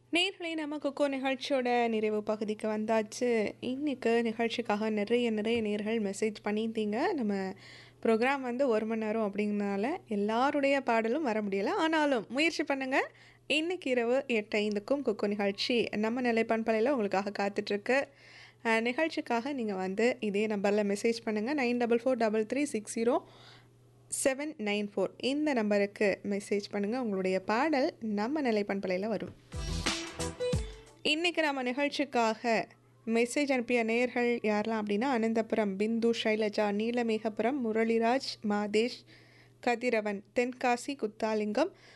நேர்களை நம்ம கொக்கோ நிகழ்ச்சியோட நிறைவு பகுதிக்கு வந்தாச்சு இன்னைக்கு நிகழ்ச்சிக்காக நிறைய நிறைய நேர்கள் மெசேஜ் பண்ணியிருந்தீங்க நம்ம ப்ரோக்ராம் வந்து ஒரு மணி நேரம் அப்படிங்கிறனால எல்லாருடைய பாடலும் வர முடியலை ஆனாலும் முயற்சி பண்ணுங்கள் இன்னைக்கு இரவு எட்டு ஐந்துக்கும் கொக்கோ நிகழ்ச்சி நம்ம நிலைப்பண்பலையில் உங்களுக்காக காத்துட்ருக்கு அஹ், நிகழ்ச்சிக்காக நீங்கள் வந்து இதே நம்பரில் மெசேஜ் பண்ணுங்கள் nine double four double three six zero seven nine four இந்த நம்பருக்கு மெசேஜ் பண்ணுங்கள் உங்களுடைய பாடல் நம்ம நிலைப்பண்பலையில் வரும் இன்றைக்கி நம்ம நிகழ்ச்சிக்காக மெசேஜ் அனுப்பிய நேயர்கள் யாரெல்லாம் அப்படின்னா அனந்தபுரம் பிந்து ஷைலஜா நீலமேகபுரம் முரளிராஜ் மாதேஷ் கதிரவன் தென்காசி குத்தாலிங்கம்